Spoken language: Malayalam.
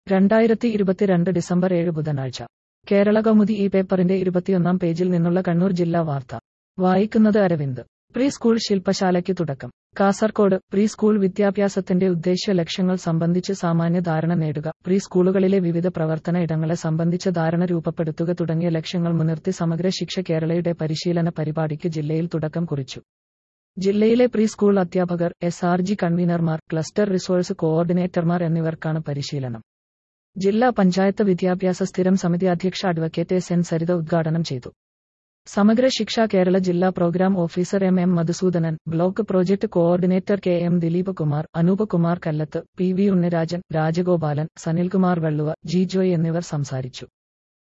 രണ്ടായിരത്തി ഇരുപത്തിരണ്ട് ഡിസംബർ ഏഴ് ബുധനാഴ്ച കേരള കൗമുദി ഈ പേപ്പറിന്റെ ഇരുപത്തിയൊന്നാം പേജിൽ നിന്നുള്ള കണ്ണൂർ ജില്ലാ വാർത്ത വായിക്കുന്നത് അരവിന്ദ് പ്രീ സ്കൂൾ ശില്പശാലയ്ക്ക് തുടക്കം കാസർകോട് പ്രീ സ്കൂൾ വിദ്യാഭ്യാസത്തിന്റെ ഉദ്ദേശ്യ ലക്ഷ്യങ്ങൾ സംബന്ധിച്ച് സാമാന്യ ധാരണ നേടുക പ്രീ സ്കൂളുകളിലെ വിവിധ പ്രവർത്തന ഇടങ്ങളെ സംബന്ധിച്ച ധാരണ രൂപപ്പെടുത്തുക തുടങ്ങിയ ലക്ഷ്യങ്ങൾ മുൻനിർത്തി സമഗ്ര ശിക്ഷ കേരളയുടെ പരിശീലന പരിപാടിക്ക് ജില്ലയിൽ തുടക്കം കുറിച്ചു ജില്ലയിലെ പ്രീ സ്കൂൾ അധ്യാപകർ എസ് ആർ ജി കൺവീനർമാർ ക്ലസ്റ്റർ റിസോഴ്സ് കോഓർഡിനേറ്റർമാർ എന്നിവർക്കാണ് പരിശീലനം ജില്ലാ പഞ്ചായത്ത് വിദ്യാഭ്യാസ സ്ഥിരം സമിതി അധ്യക്ഷ അഡ്വക്കേറ്റ് എസ് എൻ സരിത ഉദ്ഘാടനം ചെയ്തു സമഗ്ര ശിക്ഷ കേരള ജില്ലാ programme officer M M Madhusoodanan block project coordinator K M Dileep Kumar Anoop Kumar Kallath P V Unnirajan Rajagopalan Sanilkumar Velluva G Joy എന്നിവർ സംസാരിച്ചു